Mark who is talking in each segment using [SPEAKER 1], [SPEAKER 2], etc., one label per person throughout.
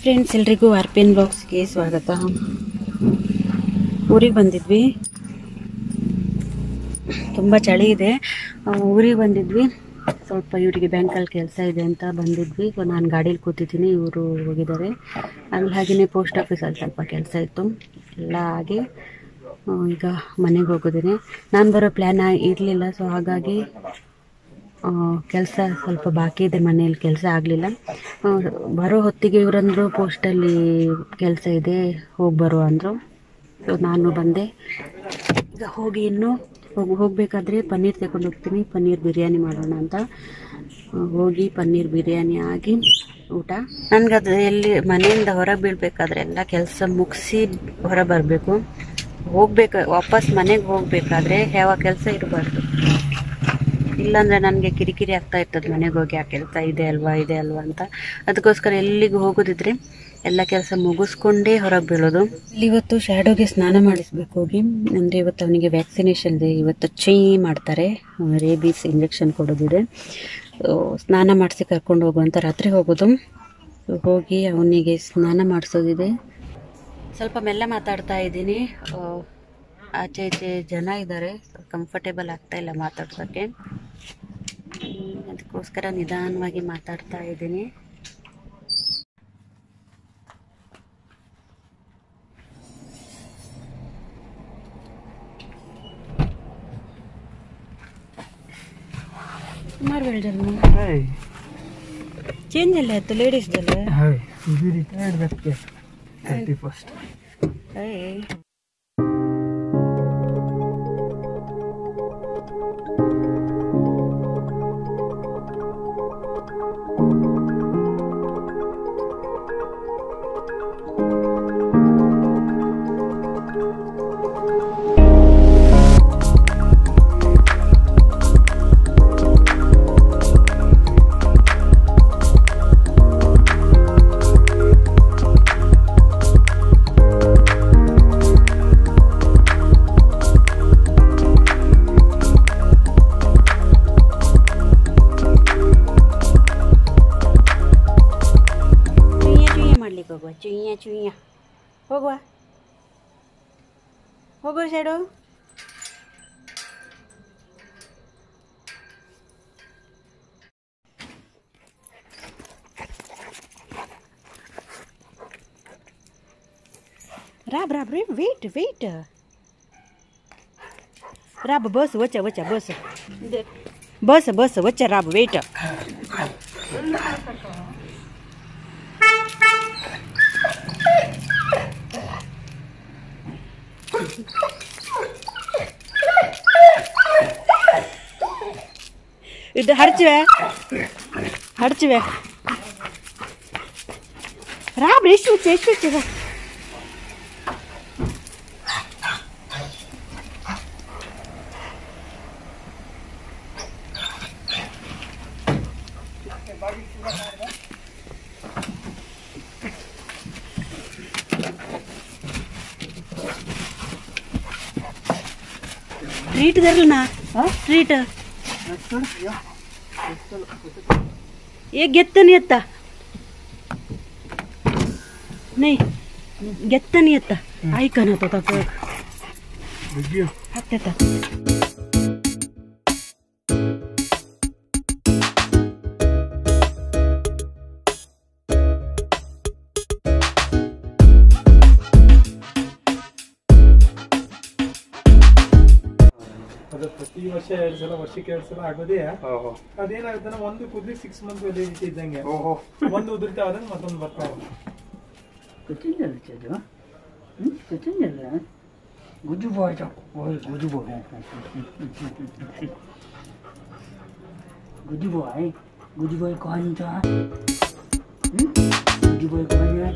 [SPEAKER 1] Friends ಎಲ್ರಿಗೂ R P N ಬ್ಲಾಗ್ಸ್ಗೆ ಸ್ವಾಗತ ಊರಿಗೆ ಬಂದಿದ್ವಿ ತುಂಬ ಚಳಿ ಇದೆ ಊರಿಗೆ ಬಂದಿದ್ವಿ ಸ್ವಲ್ಪ ಇವರಿಗೆ ಬ್ಯಾಂಕಲ್ಲಿ ಕೆಲಸ ಇದೆ ಅಂತ ಬಂದಿದ್ವಿ ನಾನು ಗಾಡೀಲಿ ಕೂತಿದ್ದೀನಿ ಇವರು ಹೋಗಿದ್ದಾರೆ ಆಮೇಲೆ ಹಾಗೆಯೇ ಪೋಸ್ಟ್ ಆಫೀಸಲ್ಲಿ ಸ್ವಲ್ಪ ಕೆಲಸ ಇತ್ತು ಎಲ್ಲ ಆಗಿ ಆ, ಈಗ ಮನೆಗೆ ಹೋಗಿದ್ದೀನಿ ನಾನು ಬರೋ ಪ್ಲ್ಯಾನ್ ಇರಲಿಲ್ಲ ಸೊ ಹಾಗಾಗಿ ಕೆಲಸ ಸ್ವಲ್ಪ ಬಾಕಿ ಇದೆ ಮನೆಯಲ್ಲಿ ಕೆಲಸ ಆಗಲಿಲ್ಲ ಬರೋ ಹೊತ್ತಿಗೆ ಇವರಂದ್ರು ಪೋಸ್ಟಲ್ಲಿ ಕೆಲಸ ಇದೆ ಹೋಗಿ ಬರೋ ಅಂದರು ಸೊ ನಾನು ಬಂದೆ ಈಗ ಹೋಗಿ ಇನ್ನು ಹೋಗಿ ಹೋಗಬೇಕಾದ್ರೆ ಪನ್ನೀರ್ ತಗೊಂಡು ಹೋಗ್ತೀನಿ ಪನ್ನೀರ್ ಬಿರಿಯಾನಿ ಮಾಡೋಣ ಅಂತ ಆ, ಹೋಗಿ ಪನ್ನೀರ್ ಬಿರಿಯಾನಿ ಆಗಿ ಊಟ ನನಗೆ ಅದು ಎಲ್ಲಿ ಮನೆಯಿಂದ ಹೊರಗೆ ಬೀಳ್ಬೇಕಾದ್ರೆ ಎಲ್ಲ ಕೆಲಸ ಮುಗಿಸಿ ಹೊರ ಬರಬೇಕು ಹೋಗ್ಬೇಕು ವಾಪಸ್ ಮನೆಗೆ ಹೋಗಬೇಕಾದ್ರೆ ಯಾವ ಕೆಲಸ ಇರಬಾರ್ದು ಇಲ್ಲಾಂದ್ರೆ ನನಗೆ ಕಿರಿಕಿರಿ ಆಗ್ತಾ ಇರ್ತದೆ ಮನೆಗೆ ಹೋಗಿ ಆ ಕೆಲಸ ಇದೆ ಅಲ್ವಾ ಇದೆ ಅಲ್ವಾ ಅಂತ ಅದಕ್ಕೋಸ್ಕರ ಎಲ್ಲಿಗೆ ಹೋಗೋದಿದ್ರೆ ಎಲ್ಲ ಕೆಲಸ ಮುಗಿಸ್ಕೊಂಡೇ ಹೊರಗೆ ಬೀಳೋದು ಇಲ್ಲಿ ಇವತ್ತು ಶ್ಯಾಡೋಗೆ ಸ್ನಾನ ಮಾಡಿಸ್ಬೇಕು ಹೋಗಿ ಅಂದರೆ ಇವತ್ತು ಅವನಿಗೆ ವ್ಯಾಕ್ಸಿನೇಷನ್ ಇದೆ ಇವತ್ತು ಚೈ ಮಾಡ್ತಾರೆ ರೇಬೀಸ್ ಇಂಜೆಕ್ಷನ್ ಕೊಡೋದಿದೆ ಸೊ, ಸ್ನಾನ ಮಾಡಿಸಿ ಕರ್ಕೊಂಡು ಹೋಗುವಂತ ರಾತ್ರಿ ಹೋಗೋದು ಸೊ, ಹೋಗಿ ಅವನಿಗೆ ಸ್ನಾನ ಮಾಡಿಸೋದಿದೆ ಸ್ವಲ್ಪ ಮೆಲ್ಲ ಮಾತಾಡ್ತಾ ಇದ್ದೀನಿ ಆ, ಆಚೆ ಈಚೆ ಜನ ಇದ್ದಾರೆ ಕಂಫರ್ಟೇಬಲ್ ಆಗ್ತಾ ಇಲ್ಲ ಮಾತಾಡ್ಸೋಕ್ಕೆ ಹ್ಮ್, ಅದಕ್ಕೋಸ್ಕರ ನಿಧಾನವಾಗಿ ಮಾತಾಡ್ತಾ ಇದ್ದೀನಿ ಸುಮಾರು ಬೆಳೆದಲ್ಲ ಚೇಂಜ್ ಎಲ್ಲ ಆಯ್ತು ಲೇಡೀಸ್ದಲ್ಲ
[SPEAKER 2] ಹಾಯ್ ಇದು ರಿಟೈರ್ಡ್ ವ್ಯಕ್ತಿ ತರ್ಟಿ ಫಸ್ಟ್
[SPEAKER 1] ಏಯ್ ಚುಯ್ಯ ಚುಯ್ಯ ಮಾಡ್ಲಿಕ್ಕೆ ಹೋಗುವ ಚುಯ್ಯ ಚುಯ್ಯ ಹೋಗುವ ಹೋಗುವ ಸೈಡು ರಾಬ್ ರಾಬ್ ರೀ ವೇಟ್ ವೇಟ್ ರಾಬ್ ಬಸ್ ವಚ್ಚ ವಚ್ಚ ಬಸ್ ಬಸ್ ಬಸ್ ವಚ್ಚ ರಾಬ್ ವೇಟ್ ಇದು ಹರ್ಚುವೆ ಹರ್ಚುವೆ ರಾಬ್ರಿ ಎಷ್ಟು ಹುಚ್ಚು ಎಷ್ಟು ಹುಚ್ಚಿದೆ ಟ್ರೀಟ್ ಇದರಲ್ಲ ಟ್ರೀಟ್ ये घेत नाही आता नाही घेत नाही आता ऐका ना तो आता
[SPEAKER 2] ಬಿಗಿಯು
[SPEAKER 1] हातात
[SPEAKER 2] ಅದು ಪ್ರತಿ ವರ್ಷ ಎರಡ್ ಸಲ ವರ್ಷಕ್ಕೆ ಎರಡ್ ಸಲ ಆಗೋದೇ ಅದೇನಾಗುತ್ತೆ ಅಂದ್ರೆ ಒಂದು ಕುದ್ಲಿ ಸಿಕ್ಸ್ ಮಂತ್ ವ್ಯಾಲಿಡಿಟಿ ಇದ್ದಂಗೆ ಒಂದು ಉದುರ್ತಾ ಆದಂಗೆ ಮತ್ತೊಂದು ಬರ್ತಾ ಇದೆ
[SPEAKER 3] Kecil je Hmm, kecil je. Guju boy tu. Oh, guju boy. Guju boy. Guju boy kawan tu. Hmm? Guju boy kawan ya.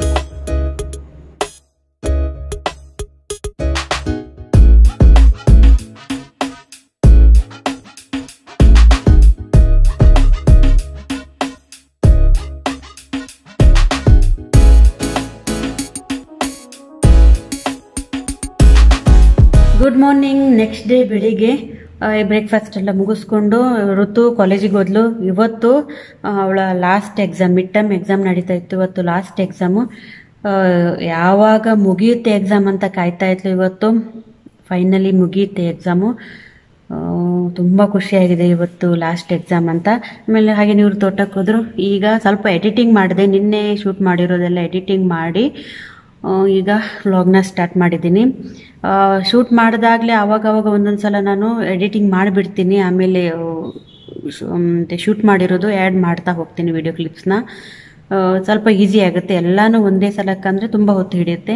[SPEAKER 1] Good morning next day ಬೆಳಿಗ್ಗೆ ಬ್ರೇಕ್ಫಾಸ್ಟ್ ಎಲ್ಲ ಮುಗಿಸ್ಕೊಂಡು ಋತು ಕಾಲೇಜಿಗೆ ಹೋದ್ಲು ಇವತ್ತು ಅವಳ last exam mid term exam ನಡೀತಾ ಇತ್ತು ಇವತ್ತು ಲಾಸ್ಟ್ ಎಕ್ಸಾಮು ಯಾವಾಗ ಮುಗಿಯುತ್ತೆ ಎಕ್ಸಾಮ್ ಅಂತ ಕಾಯ್ತಾ ಇದ್ಲು ಇವತ್ತು ಫೈನಲಿ ಮುಗಿಯುತ್ತೆ ಎಕ್ಸಾಮು ತುಂಬ ಖುಷಿಯಾಗಿದೆ ಇವತ್ತು ಲಾಸ್ಟ್ ಎಕ್ಸಾಮ್ ಅಂತ ಆಮೇಲೆ ಹಾಗೆ ನೀವು ತೋಟಕ್ಕೆ ಹೋದ್ರು ಈಗ ಸ್ವಲ್ಪ ಎಡಿಟಿಂಗ್ ಮಾಡಿದೆ ನಿನ್ನೆ ಶೂಟ್ ಮಾಡಿರೋದೆಲ್ಲ ಎಡಿಟಿಂಗ್ ಮಾಡಿ ಆ, ಈಗ ವ್ಲಾಗ್ನ ಸ್ಟಾರ್ಟ್ ಮಾಡಿದ್ದೀನಿ ಶೂಟ್ ಮಾಡಿದಾಗಲೇ ಆವಾಗವಾಗ ಒಂದೊಂದು ಸಲ ನಾನು ಎಡಿಟಿಂಗ್ ಮಾಡಿಬಿಡ್ತೀನಿ ಆಮೇಲೆ ಆ, ಶು- ಮತ್ತೆ ಶೂಟ್ ಮಾಡಿರೋದು ಆ್ಯಡ್ ಮಾಡ್ತಾ ಹೋಗ್ತೀನಿ ವಿಡಿಯೋ ಕ್ಲಿಪ್ಸ್ನ ಸ್ವಲ್ಪ ಈಸಿ ಆಗುತ್ತೆ ಎಲ್ಲನೂ ಒಂದೇ ಸಲಕ್ಕಂದರೆ ತುಂಬ ಹೊತ್ತು ಹಿಡಿಯುತ್ತೆ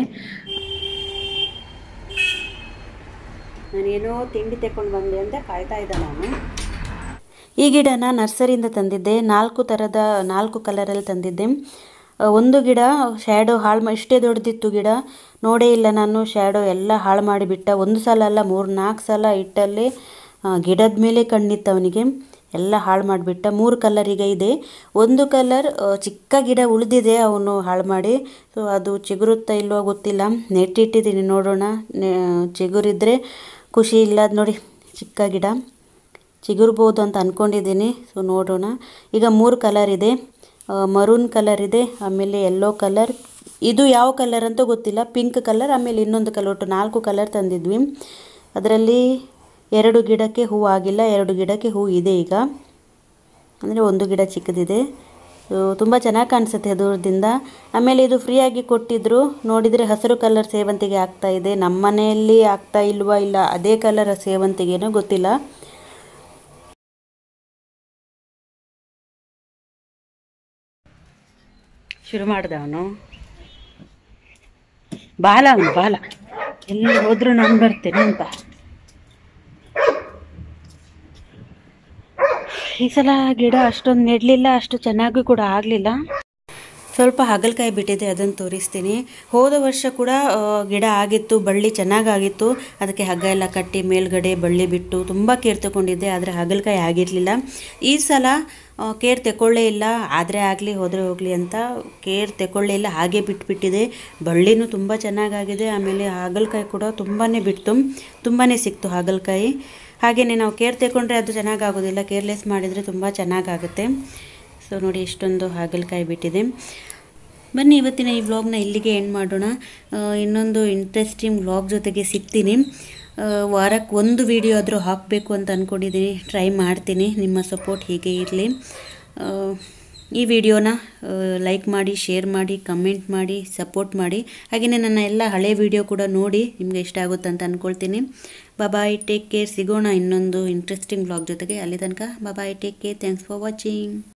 [SPEAKER 1] ನಾನೇನೋ ತಿಂಡಿ ತೆಕ್ಕೊಂಡು ಬಂದೆ ಅಂತ ಕಾಯ್ತಾ ಇದ್ದೆ ನಾನು ಈ ಗಿಡನ ನರ್ಸರಿಯಿಂದ ತಂದಿದ್ದೆ ನಾಲ್ಕು ಥರದ ನಾಲ್ಕು ಕಲರಲ್ಲಿ ತಂದಿದ್ದೆ ಆ, ಒಂದು ಗಿಡ ಶ್ಯಾಡೋ ಹಾಳು ಮಾ ಇಷ್ಟೇ ದೊಡ್ಡದಿತ್ತು ಗಿಡ ನೋಡೇ ಇಲ್ಲ ನಾನು ಶ್ಯಾಡೋ ಎಲ್ಲ ಹಾಳು ಮಾಡಿಬಿಟ್ಟ ಒಂದು ಸಲ ಅಲ್ಲ ಮೂರು ನಾಲ್ಕು ಸಲ ಇಟ್ಟಲ್ಲಿ ಆ, ಗಿಡದ ಮೇಲೆ ಕಣ್ಣಿತ್ತು ಅವನಿಗೆ ಎಲ್ಲ ಹಾಳು ಮಾಡಿಬಿಟ್ಟ ಮೂರು ಕಲರ್ ಈಗ ಇದೆ ಒಂದು ಕಲರ್ ಚಿಕ್ಕ ಗಿಡ ಉಳಿದಿದೆ ಅವನು ಹಾಳು ಮಾಡಿ ಸೊ ಅದು ಚಿಗುರುತ್ತಾ ಇಲ್ವೋ ಗೊತ್ತಿಲ್ಲ ನೆಟ್ಟಿಟ್ಟಿದ್ದೀನಿ ನೋಡೋಣ ನೆ- ಚಿಗುರಿದ್ರೆ ಖುಷಿ ಇಲ್ಲ ಅದ್ ನೋಡಿ ಚಿಕ್ಕ ಗಿಡ ಚಿಗುರ್ಬೋದು ಅಂತ ಅಂದ್ಕೊಂಡಿದ್ದೀನಿ ಸೊ ನೋಡೋಣ ಈಗ ಮೂರು ಕಲರ್ ಇದೆ ಮರೂನ್ ಕಲರ್ ಇದೆ ಆಮೇಲೆ ಯೆಲ್ಲೋ ಕಲರ್ ಇದು ಯಾವ ಕಲರ್ ಅಂತ ಗೊತ್ತಿಲ್ಲ ಪಿಂಕ್ ಕಲರ್ ಆಮೇಲೆ ಇನ್ನೊಂದು ಕಲರ್ ಒಟ್ಟು ನಾಲ್ಕು ಕಲರ್ ತಂದಿದ್ವಿ ಅದರಲ್ಲಿ ಎರಡು ಗಿಡಕ್ಕೆ ಹೂ ಆಗಿಲ್ಲ ಎರಡು ಗಿಡಕ್ಕೆ ಹೂ ಇದೆ ಈಗ ಅಂದರೆ ಒಂದು ಗಿಡ ಚಿಕ್ಕದಿದೆ ಸೊ ತುಂಬ ಚೆನ್ನಾಗಿ ಕಾಣಿಸುತ್ತೆ ದೂರದಿಂದ ಆಮೇಲೆ ಇದು ಫ್ರೀಯಾಗಿ ಕೊಟ್ಟಿದ್ರು ನೋಡಿದರೆ ಹಸಿರು ಕಲರ್ ಸೇವಂತಿಗೆ ಆಗ್ತಾ ಇದೆ ನಮ್ಮ ಮನೆಯಲ್ಲಿ ಆಗ್ತಾ ಇಲ್ವಾ ಇಲ್ಲ ಅದೇ ಕಲರ್ ಸೇವಂತಿಗೆನೋ ಗೊತ್ತಿಲ್ಲ ಶುರು ಮಾಡ್ದ ಅವನು ಬಾಲ ಅವನು ಬಾಲ ಎಲ್ಲಿ ಹೋದ್ರು ನಾನು ಬರ್ತೇನೆ ಅಂತ ಈ ಸಲ ಗಿಡ ಅಷ್ಟೊಂದು ನೆಡಲಿಲ್ಲ ಅಷ್ಟು ಚೆನ್ನಾಗಿ ಕೂಡ ಆಗಲಿಲ್ಲ ಸ್ವಲ್ಪ ಹಾಗಲಕಾಯಿ ಬಿಟ್ಟಿದೆ ಅದನ್ನು ತೋರಿಸ್ತೀನಿ ಹೋದ ವರ್ಷ ಕೂಡ ಆ, ಗಿಡ ಆಗಿತ್ತು ಬಳ್ಳಿ ಚೆನ್ನಾಗಾಗಿತ್ತು ಅದಕ್ಕೆ ಹಗ್ಗ ಎಲ್ಲ ಕಟ್ಟಿ ಮೇಲ್ಗಡೆ ಬಳ್ಳಿ ಬಿಟ್ಟು ತುಂಬ ಕೇರ್ ತಗೊಂಡಿದ್ದೆ ಆದರೆ ಹಾಗಲಕಾಯಿ ಆಗಿರಲಿಲ್ಲ ಈ ಸಲ ಆ, ಕೇರ್ ತಗೊಳ್ಳೇ ಇಲ್ಲ ಆದರೆ ಆಗಲಿ ಹೋದರೆ ಹೋಗಲಿ ಅಂತ ಕೇರ್ ತಗೊಳ್ಳೇ ಇಲ್ಲ ಹಾಗೆ ಬಿಟ್ಬಿಟ್ಟಿದೆ ಬಳ್ಳಿನೂ ತುಂಬ ಚೆನ್ನಾಗಾಗಿದೆ ಆಮೇಲೆ ಹಾಗಲಕಾಯಿ ಕೂಡ ತುಂಬಾ ಬಿಡ್ತು ತುಂಬಾ ಸಿಕ್ತು ಹಾಗಲಕಾಯಿ ಹಾಗೆಯೇ ನಾವು ಕೇರ್ ತಗೊಂಡ್ರೆ ಅದು ಚೆನ್ನಾಗಾಗೋದಿಲ್ಲ ಕೇರ್ಲೆಸ್ ಮಾಡಿದರೆ ತುಂಬ ಚೆನ್ನಾಗಾಗುತ್ತೆ ಸೊ ನೋಡಿ ಇಷ್ಟೊಂದು ಹಾಗಲಕಾಯಿ ಬಿಟ್ಟಿದೆ ಬನ್ನಿ ಇವತ್ತಿನ ಈ ವ್ಲಾಗ್ನ ಇಲ್ಲಿಗೆ ಎಂಡ್ ಮಾಡೋಣ ಆ, ಇನ್ನೊಂದು ಇಂಟ್ರೆಸ್ಟಿಂಗ್ ವ್ಲಾಗ್ ಜೊತೆಗೆ ಸಿಗ್ತೀನಿ ಆ, ವಾರಕ್ಕೆ ಒಂದು ವಿಡಿಯೋ ಆದರೂ ಹಾಕಬೇಕು ಅಂತ ಅಂದ್ಕೊಂಡಿದ್ದೀನಿ ಟ್ರೈ ಮಾಡ್ತೀನಿ ನಿಮ್ಮ ಸಪೋರ್ಟ್ ಹೀಗೆ ಇರಲಿ ಈ ವಿಡಿಯೋನ ಲೈಕ್ ಮಾಡಿ ಶೇರ್ ಮಾಡಿ ಕಮೆಂಟ್ ಮಾಡಿ ಸಪೋರ್ಟ್ ಮಾಡಿ ಹಾಗೆಯೇ ನನ್ನ ಎಲ್ಲ ಹಳೆ ವಿಡಿಯೋ ಕೂಡ ನೋಡಿ ನಿಮಗೆ ಇಷ್ಟ ಆಗುತ್ತೆ ಅಂತ ಅಂದ್ಕೊಳ್ತೀನಿ ಬಾಯ್ ಟೇಕ್ ಕೇರ್ ಸಿಗೋಣ ಇನ್ನೊಂದು ಇಂಟ್ರೆಸ್ಟಿಂಗ್ ವ್ಲಾಗ್ ಜೊತೆಗೆ ಅಲ್ಲಿ ತನಕ bye take care thanks for watching